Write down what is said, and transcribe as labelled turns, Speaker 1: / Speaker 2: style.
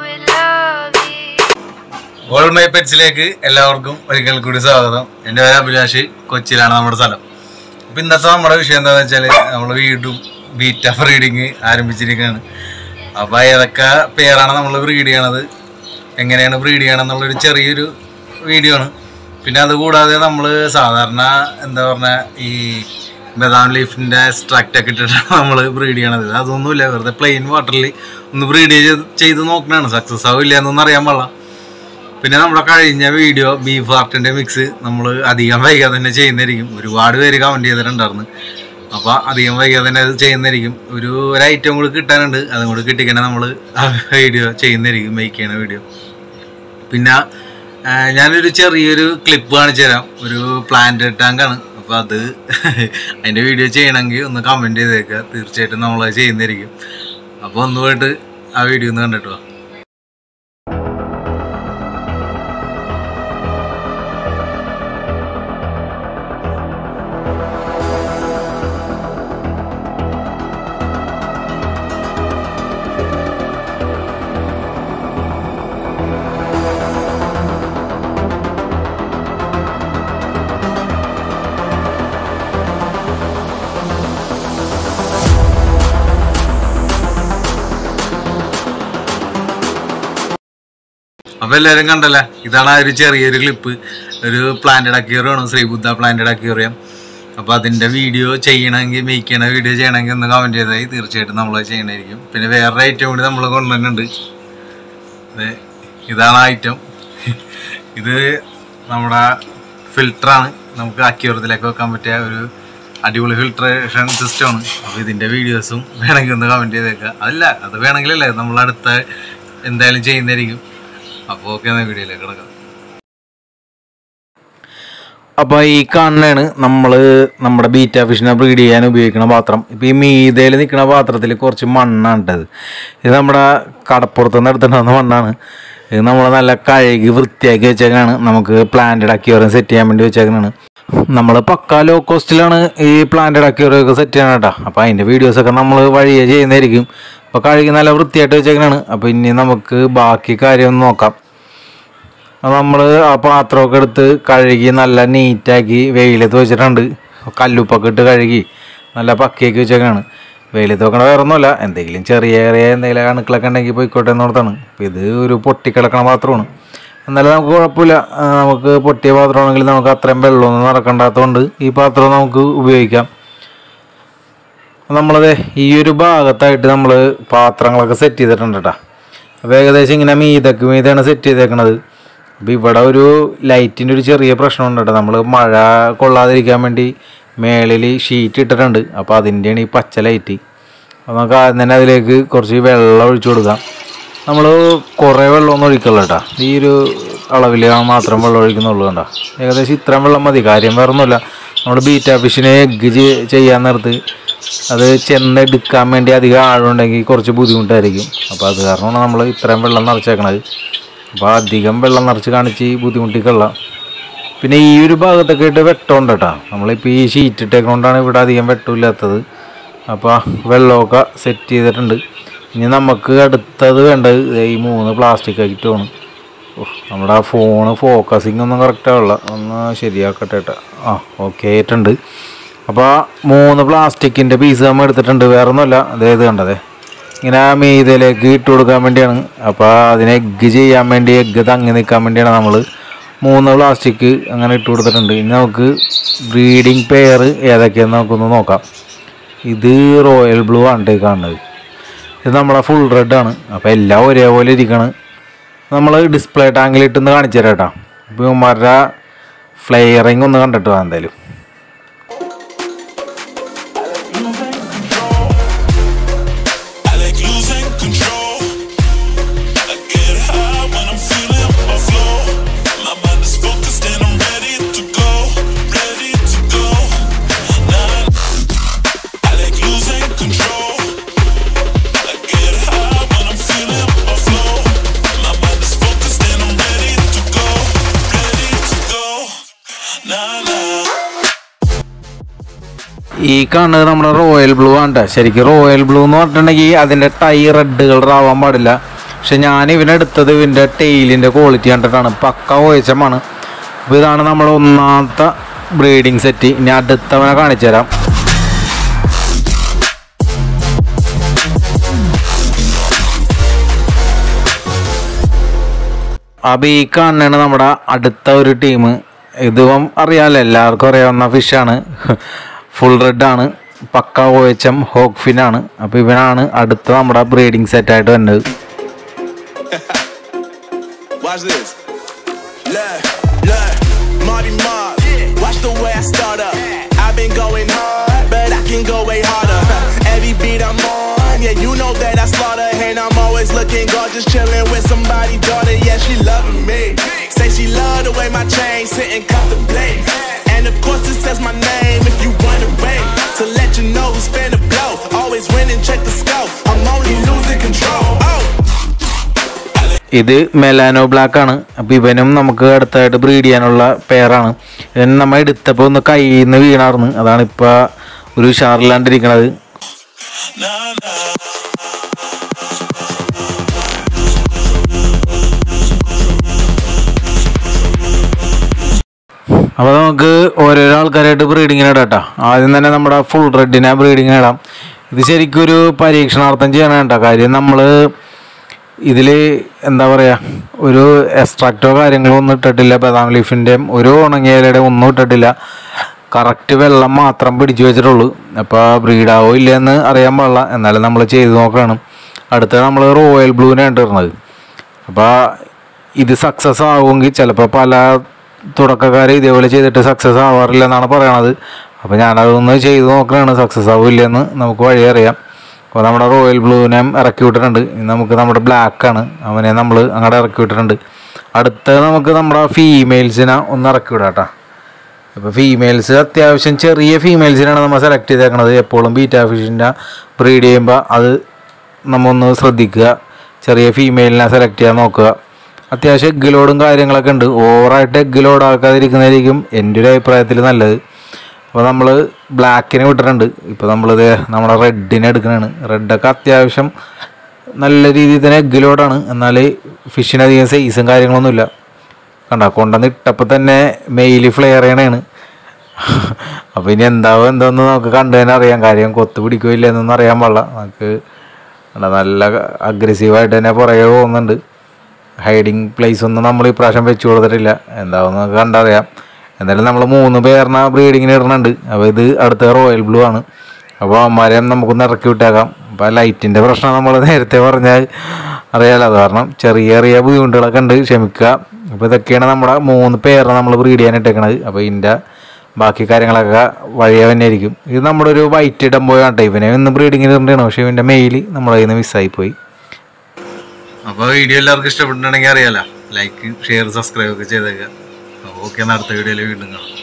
Speaker 1: with lovey.
Speaker 2: All my പെറ്റ്സിലേക്ക് എല്ലാവർക്കും ഒരിക്കൽ കൂടി സ്വാഗതം എൻ്റെ പേര് അഭിലാഷ് കൊച്ചിയിലാണ് നമ്മുടെ സ്ഥലം അപ്പം ഇന്നത്തെ നമ്മുടെ വിഷയം എന്താണെന്ന് വെച്ചാൽ നമ്മൾ വീണ്ടും ബീറ്റ ബ്രീഡിങ് ആരംഭിച്ചിരിക്കുകയാണ് അപ്പോൾ ഏതൊക്കെ പേരാണ് നമ്മൾ ബ്രീഡ് ചെയ്യണത് എങ്ങനെയാണ് ബ്രീഡ് ചെയ്യണം എന്നുള്ളൊരു ചെറിയൊരു വീഡിയോ ആണ് പിന്നെ അതുകൂടാതെ നമ്മൾ സാധാരണ എന്താ പറഞ്ഞ ഈ ബദാം ലീഫിൻ്റെ എക്സ്ട്രാക്റ്റ് ഒക്കെ ഇട്ടിട്ടാണ് നമ്മൾ ബ്രീഡ് ചെയ്യണത് അതൊന്നുമില്ല വെറുതെ പ്ലെയിൻ വാട്ടറിൽ ഒന്ന് ബ്രീഡ് ചെയ്ത് ചെയ്ത് നോക്കണതാണ് സക്സസ് ആവില്ല എന്നൊന്നും അറിയാൻ പാടില്ല പിന്നെ നമ്മുടെ കഴിഞ്ഞ വീഡിയോ ബീഫ് ആർട്ടിന്റെ മിക്സ് നമ്മൾ അധികം വൈകാതെ തന്നെ ചെയ്യുന്നതായിരിക്കും ഒരുപാട് പേര് കമന്റ് ചെയ്തിട്ടുണ്ടായിരുന്നു അപ്പോൾ അധികം വൈകാതെ തന്നെ അത് ചെയ്യുന്നതായിരിക്കും ഒരു ഒരു ഐറ്റം കൂടി കിട്ടാനുണ്ട് അതും കൂടി കിട്ടിക്കണേ നമ്മൾ ആ വീഡിയോ ചെയ്യുന്നതായിരിക്കും മേക്ക് ചെയ്യണ വീഡിയോ പിന്നെ ആ, ഞാനൊരു ചെറിയൊരു ക്ലിപ്പ് കാണിച്ചു തരാം ഒരു പ്ലാന്റ് ടാങ്കാണ് അപ്പോൾ അത് അതിൻ്റെ വീഡിയോ ചെയ്യണമെങ്കിൽ ഒന്ന് കമൻറ്റ് ചെയ്തേക്കുക തീർച്ചയായിട്ടും നമ്മൾ ചെയ്യുന്നതായിരിക്കും അപ്പോൾ ഒന്ന് പോയിട്ട് ആ വീഡിയോ ഒന്ന് കണ്ടിട്ട് വാ അപ്പൊ എല്ലാവരും കണ്ടല്ലേ ഇതാണ് ആ ഒരു ചെറിയൊരു ക്ലിപ്പ് ഒരു പ്ലാന്റഡ് അക്യൂറിയാണ് ശ്രീബുദ്ധ പ്ലാന്റഡ് അക്യൂറിയം അപ്പൊ അതിന്റെ വീഡിയോ ചെയ്യണമെങ്കിൽ മേക്ക് ചെയ്യണ വീഡിയോ ചെയ്യണമെങ്കിൽ ഒന്ന് കമന്റ് ചെയ്താൽ തീർച്ചയായിട്ടും നമ്മൾ ചെയ്യണമായിരിക്കും പിന്നെ വേറൊരു ഐറ്റം കൂടി നമ്മൾ കൊണ്ടുവന്നിട്ടുണ്ട് ഇത് ഇതാണ് ഐറ്റം ഇത് നമ്മുടെ ഫിൽറ്ററാണ് നമുക്ക് അക്യൂറത്തിലേക്ക് വെക്കാൻ പറ്റിയ ഒരു അടിപൊളി ഫിൽട്രേഷൻ സിസ്റ്റമാണ് അപ്പോൾ ഇതിൻ്റെ വീഡിയോസും വേണമെങ്കിൽ ഒന്ന് കമൻറ്റ് ചെയ്തേക്കുക അതല്ല അത് വേണമെങ്കിലല്ലേ നമ്മൾ അടുത്ത എന്തായാലും ചെയ്യുന്നതായിരിക്കും അപ്പോൾ ഓക്കെ എന്നാൽ വീഡിയോയിലേക്ക് കിടക്കാം അപ്പോൾ ഈ കാണുന്നതാണ് നമ്മൾ നമ്മുടെ ബീറ്റ ഫിഷിനെ ബ്രീഡ് ചെയ്യാൻ ഉപയോഗിക്കുന്ന പാത്രം ഇപ്പോൾ ഈ മീതയിൽ നിൽക്കുന്ന പാത്രത്തിൽ കുറച്ച് മണ്ണാണ് ഇട്ടത് ഇത് നമ്മുടെ കടപ്പുറത്ത് നിന്ന് എടുത്തിട്ടുള്ള മണ്ണാണ് ഇത് നമ്മൾ നല്ല കഴുകി വൃത്തിയാക്കി വെച്ചേക്കാണ് നമുക്ക് പ്ലാന്റഡ് അക്യൂറിയം സെറ്റ് ചെയ്യാൻ വേണ്ടി വെച്ചേക്കാണ് നമ്മൾ പക്ക ലോ കോസ്റ്റിലാണ് ഈ പ്ലാന്റഡ് അക്യൂറിയം ഒക്കെ സെറ്റ് ചെയ്യണം കേട്ടോ അപ്പോൾ അതിൻ്റെ വീഡിയോസൊക്കെ നമ്മൾ വഴിയെ ചെയ്യുന്നതായിരിക്കും അപ്പോൾ കഴുകി നല്ല വൃത്തിയായിട്ട് വെച്ചേക്കാണ് അപ്പോൾ ഇനി നമുക്ക് ബാക്കി കാര്യം ഒന്ന് നോക്കാം നമ്മൾ ആ പാത്രമൊക്കെ എടുത്ത് കഴുകി നല്ല നീറ്റാക്കി വെയിലത്ത് വെച്ചിട്ടുണ്ട് കല്ലുപ്പൊക്കെ ഇട്ട് കഴുകി നല്ല പക്കയൊക്കെ വെച്ചേക്കാണ് വെയിലത്ത് വെക്കണ വേറെ ഒന്നുമല്ല എന്തെങ്കിലും ചെറിയ ചെറിയ എന്തെങ്കിലും അണുക്കളൊക്കെ ഉണ്ടെങ്കിൽ പോയിക്കോട്ടെ എന്നോർത്താണ് അപ്പോൾ ഇത് ഒരു പൊട്ടിക്കിടക്കണ പാത്രമാണ് എന്നാലും നമുക്ക് കുഴപ്പമില്ല ആ, നമുക്ക് പൊട്ടിയ പാത്രമാണെങ്കിൽ നമുക്ക് അത്രയും വെള്ളമൊന്നും നടക്കണ്ടാത്തതുകൊണ്ട് ഈ പാത്രം നമുക്ക് ഉപയോഗിക്കാം നമ്മളത് ഈ ഒരു ഭാഗത്തായിട്ട് നമ്മൾ പാത്രങ്ങളൊക്കെ സെറ്റ് ചെയ്തിട്ടുണ്ട് കേട്ടോ അപ്പോൾ ഏകദേശം ഇങ്ങനെ മീതക്ക് മീതാണ് സെറ്റ് ചെയ്തേക്കണത് അപ്പോൾ ഇവിടെ ഒരു ലൈറ്റിൻ്റെ ഒരു ചെറിയ പ്രശ്നമുണ്ട് കേട്ടോ നമ്മൾ മഴ കൊള്ളാതിരിക്കാൻ വേണ്ടി മേളിൽ ഷീറ്റ് ഇട്ടിട്ടുണ്ട് അപ്പോൾ അതിൻ്റെയാണ് ഈ പച്ച ലൈറ്റ് അപ്പോൾ നമുക്ക് ആദ്യം തന്നെ അതിലേക്ക് കുറച്ച് വെള്ളം ഒഴിച്ചു കൊടുക്കാം നമ്മൾ കുറേ വെള്ളമൊന്നും ഒഴിക്കില്ല കേട്ടോ ഈ ഒരു അളവിൽ മാത്രം വെള്ളം ഒഴിക്കുന്നുള്ളൂ കണ്ടോ ഏകദേശം ഇത്രയും വെള്ളം മതി കാര്യം വേറെ ഒന്നുമില്ല നമ്മൾ ബീറ്റ ഫിഷിനെ എഗ്ഗ് ചെയ്യാൻ നേരത്ത് അത് ചെന്നെടുക്കാൻ വേണ്ടി അധികം ആഴമുണ്ടെങ്കിൽ കുറച്ച് ബുദ്ധിമുട്ടായിരിക്കും അപ്പോൾ അത് കാരണമാണ് നമ്മൾ ഇത്രയും വെള്ളം നിറച്ചേക്കണത് അപ്പോൾ അധികം വെള്ളം നിറച്ച് കാണിച്ച് ബുദ്ധിമുട്ടിക്കൊള്ള പിന്നെ ഈ ഒരു ഭാഗത്തൊക്കെ ആയിട്ട് വെട്ടമുണ്ട് കേട്ടോ നമ്മളിപ്പോൾ ഈ ഷീറ്റ് ഇട്ടേക്കൊണ്ടാണ് ഇവിടെ അധികം വെട്ടമില്ലാത്തത് അപ്പോൾ വെള്ളമൊക്കെ സെറ്റ് ചെയ്തിട്ടുണ്ട് ഇനി നമുക്ക് അടുത്തത് വേണ്ടത് ദേ ഈ മൂന്ന് പ്ലാസ്റ്റിക് ഐറ്റമാണ് ഓഹ് നമ്മുടെ ആ ഫോണ് ഫോക്കസിങ് ഒന്നും കറക്റ്റ് ആവില്ല ഒന്ന് ശരിയാക്കട്ടെ കേട്ടോ ആ ഓക്കെ ആയിട്ടുണ്ട് അപ്പോൾ ആ മൂന്ന് പ്ലാസ്റ്റിക്കിൻ്റെ പീസ് നമ്മൾ എടുത്തിട്ടുണ്ട് വേറെ ഒന്നുമല്ല അതായത് കണ്ടതേ ഇങ്ങനെ ആ മീതയിലേക്ക് ഇട്ട് കൊടുക്കാൻ വേണ്ടിയാണ് അപ്പോൾ അതിനെ എഗ്ഗ് ചെയ്യാൻ വേണ്ടി എഗ്ഗ് തങ്ങി നിൽക്കാൻ വേണ്ടിയാണ് നമ്മൾ മൂന്ന് പ്ലാസ്റ്റിക് അങ്ങനെ ഇട്ട് കൊടുത്തിട്ടുണ്ട് ഇനി നമുക്ക് ബ്രീഡിങ് പെയർ ഏതൊക്കെയാണെന്ന് നമുക്കൊന്ന് നോക്കാം ഇത് റോയൽ ബ്ലൂ ആണ് ട്ടോ ഈ കാണുന്നത് ഇത് നമ്മളെ ഫുൾ റെഡ് ആണ് അപ്പോൾ എല്ലാം ഒരേപോലെ ഇരിക്കണം നമ്മൾ ഡിസ്പ്ലേ ടാങ്കിൽ ഇട്ടൊന്ന് കാണിച്ചു തരാം കേട്ടോ ഇപ്പോൾ ഇവന്മാരുടെ ഫ്ലെയറിങ് ഒന്ന് കണ്ടിട്ട് വാ എന്തായാലും
Speaker 3: I like losing control. I get high when I'm feeling my flow. My mind is focused and I'm ready to go, ready to go. Nah, I like losing control. I get high when I'm feeling my flow. My mind is focused and I'm ready to go, ready to go. Nah, nah.
Speaker 2: ഈ കാണുന്നത് നമ്മുടെ royal blue ആണ് ട്ടോ. ശരിക്കും royal blue എന്ന് പറഞ്ഞിട്ടുണ്ടെങ്കിൽ അതിൻ്റെ tie red colour ആവാൻ പാടില്ല പക്ഷെ ഞാൻ ഇവനെടുത്തത് ഇവൻ്റെ ടെയിലിൻ്റെ ക്വാളിറ്റി കണ്ടിട്ടാണ് പക്ക ഓയച്ചമാണ് അപ്പോൾ ഇതാണ് നമ്മുടെ ഒന്നാമത്തെ ബ്രീഡിങ് സെറ്റ് ഇനി അടുത്തവനെ കാണിച്ചു തരാം അപ്പോൾ ഈ കാണുന്നതാണ് നമ്മുടെ അടുത്ത ഒരു ടീം ഇതിപ്പം അറിയാമല്ലോ എല്ലാവർക്കും അറിയാവുന്ന ഫിഷാണ് ഫുൾ റെഡ് ആണ് പക്ക O H M hawk fin ആണ് അപ്പോൾ ഇവനാണ് അടുത്ത നമ്മുടെ ബ്രീഡിങ് സെറ്റായിട്ട് വരുന്നത്
Speaker 3: Watch this. Look, look, Marty Mark. Watch the way I start up. I've been going hard, but I can go way harder. Every beat I'm on, yeah, you know that I slaughter. And I'm always looking gorgeous, chilling with somebody, daughter. Yeah, she loving me. Say she love the way my chain sitting contemplate. And of course, it says my name if you wondering. To let you know who's finna blow. Always winning, check the scope. I'm only losing control. Oh.
Speaker 2: ഇത് മെലാനോ black ആണ് അപ്പോൾ ഇവനും നമുക്ക് അടുത്തായിട്ട് breed ചെയ്യാനുള്ള പെയറാണ് ഇവൻ നമ്മൾ എടുത്തപ്പോൾ ഒന്ന് കയ്യിൽ നിന്ന് വീണാർന്ന് അതാണ് ഇപ്പോൾ ഒരു ഉഷാറില്ലാണ്ടിരിക്കണത്
Speaker 3: Nah, nah.
Speaker 2: അപ്പോൾ നമുക്ക് ഓരോരോ ആൾക്കാരായിട്ട് ബ്രീഡിങ്ങിന് ഇടാം കേട്ടോ ആദ്യം തന്നെ നമ്മുടെ ഫുൾ റെഡിനെ ബ്രീഡിങ്ങിന് ഇടാം ഇത് ശരിക്കും ഒരു പരീക്ഷണാർത്ഥം ചെയ്യണം കേട്ടോ കാര്യം നമ്മൾ ഇതിൽ എന്താ പറയുക ഒരു എക്സ്ട്രാക്റ്റോ കാര്യങ്ങളോ ഒന്നും ഇട്ടിട്ടില്ല ബദാം ലീഫിൻ്റെയും ഒരു ഉണങ്ങിയലയുടെ ഒന്നും ഇട്ടിട്ടില്ല കറക്റ്റ് വെള്ളം മാത്രം പിടിച്ചു വെച്ചിട്ടുള്ളൂ അപ്പോൾ ബ്രീഡാവോ ഇല്ലയെന്ന് അറിയാൻ പാടില്ല എന്നാലും നമ്മൾ ചെയ്ത് നോക്കണം അടുത്ത നമ്മൾ റോയൽ ബ്ലൂവിനെ ഇട്ടിരുന്നത് അപ്പോൾ ഇത് സക്സസ് ആവുമെങ്കിൽ ചിലപ്പോൾ പല തുടക്കക്കാർ ഇതേപോലെ ചെയ്തിട്ട് സക്സസ് ആവാറില്ല എന്നാണ് പറയണത് അപ്പോൾ ഞാനതൊന്ന് ചെയ്ത് നോക്കണതാണ് സക്സസ് ആവില്ലെന്ന് നമുക്ക് വഴി അറിയാം അപ്പോൾ നമ്മുടെ റോയൽ ബ്ലൂവിനെ ഇറക്കി വിട്ടിട്ടുണ്ട് ഇനി നമുക്ക് നമ്മുടെ ബ്ലാക്കാണ് അവനെ നമ്മൾ അങ്ങോട്ട് ഇറക്കി വിട്ടിട്ടുണ്ട് അടുത്ത നമുക്ക് നമ്മുടെ ഫീമെയിൽസിനെ ഒന്ന് ഇറക്കി വിടാം കേട്ടോ ഇപ്പോൾ ഫീമെയിൽസ് അത്യാവശ്യം ചെറിയ ഫീമെയിൽസിനാണ് നമ്മൾ സെലക്ട് ചെയ്തേക്കണത് എപ്പോഴും ബീറ്റാ ഫിഷിൻ്റെ ബ്രീഡ് ചെയ്യുമ്പോൾ അത് നമ്മ ഒന്ന് ശ്രദ്ധിക്കുക ചെറിയ ഫീമെയിലിനെ സെലക്ട് ചെയ്യാൻ നോക്കുക അത്യാവശ്യം എഗ് ലോഡും കാര്യങ്ങളൊക്കെ ഉണ്ട് ഓവറായിട്ട് എഗ് ലോഡ് ആക്കാതിരിക്കുന്നതായിരിക്കും എൻ്റെ ഒരു അഭിപ്രായത്തിൽ നല്ലത് അപ്പോൾ നമ്മൾ ബ്ലാക്കിനെ വിട്ടിട്ടുണ്ട് ഇപ്പോൾ നമ്മളിത് നമ്മുടെ റെഡിനെ എടുക്കണതാണ് റെഡൊക്കെ അത്യാവശ്യം നല്ല രീതിയിൽ തന്നെ എഗ് ലോഡാണ് എന്നാൽ ഫിഷിനധികം സൈസും കാര്യങ്ങളൊന്നുമില്ല കണ്ട കൊണ്ടുവന്ന് ഇട്ടപ്പോൾ തന്നെ മെയിൽ ഫ്ലെയർ ചെയ്യണേണ് അപ്പോൾ ഇനി എന്താവും എന്താന്ന് നമുക്ക് കണ്ടു തന്നെ അറിയാം കാര്യം കൊത്തു പിടിക്കുകയോ ഇല്ല എന്നൊന്നും അറിയാൻ പാടില്ല നമുക്ക് കണ്ടോ, നല്ല അഗ്രസീവായിട്ട് തന്നെ പുറകെ പോകുന്നുണ്ട് ഹൈഡിങ് പ്ലേസ് ഒന്നും നമ്മൾ ഈ പ്രാവശ്യം വെച്ച് കൊടുത്തിട്ടില്ല എന്താവും നമുക്ക് കണ്ടറിയാം എന്തായാലും നമ്മൾ മൂന്ന് പേരിന ബ്രീഡിങ്ങിന് ഇടുന്നുണ്ട് അപ്പോൾ ഇത് അടുത്ത റോയൽ ബ്ലൂ ആണ് അപ്പോൾ അമ്മമാരെ നമുക്കൊന്ന് ഇറക്കി വിട്ടേക്കാം അപ്പോൾ ലൈറ്റിൻ്റെ പ്രശ്നം നമ്മൾ നേരത്തെ പറഞ്ഞാൽ അറിയാലോ അത് കാരണം ചെറിയ ചെറിയ ബുദ്ധിമുട്ടുകളൊക്കെ ഉണ്ട് ക്ഷമിക്കുക അപ്പോൾ ഇതൊക്കെയാണ് നമ്മുടെ മൂന്ന് പേരിനെ നമ്മൾ ബ്രീഡ് ചെയ്യാൻ ഇട്ടേക്കണത് അപ്പോൾ ഇതിൻ്റെ ബാക്കി കാര്യങ്ങളൊക്കെ വഴിയെ തന്നെ ആയിരിക്കും ഇത് നമ്മുടെ ഒരു വൈറ്റ് ഇടം പോയാട്ടെ ഇവനെ ഇന്ന് ബ്രീഡിങ്ങിന് ഇടേണ്ടതാണ് പക്ഷേ ഇവൻ്റെ മെയിൽ നമ്മുടെ കയ്യിൽ നിന്ന് മിസ്സായി പോയി അപ്പോൾ വീഡിയോ എല്ലാവർക്കും ഇഷ്ടപ്പെട്ടിട്ടുണ്ടെങ്കിൽ അറിയാലോ ലൈക്ക് ഷെയർ സബ്സ്ക്രൈബ് ഒക്കെ ചെയ്തേക്കുക ഓക്കെ അടുത്ത വീഡിയോയിൽ വീണ്ടും കാണാം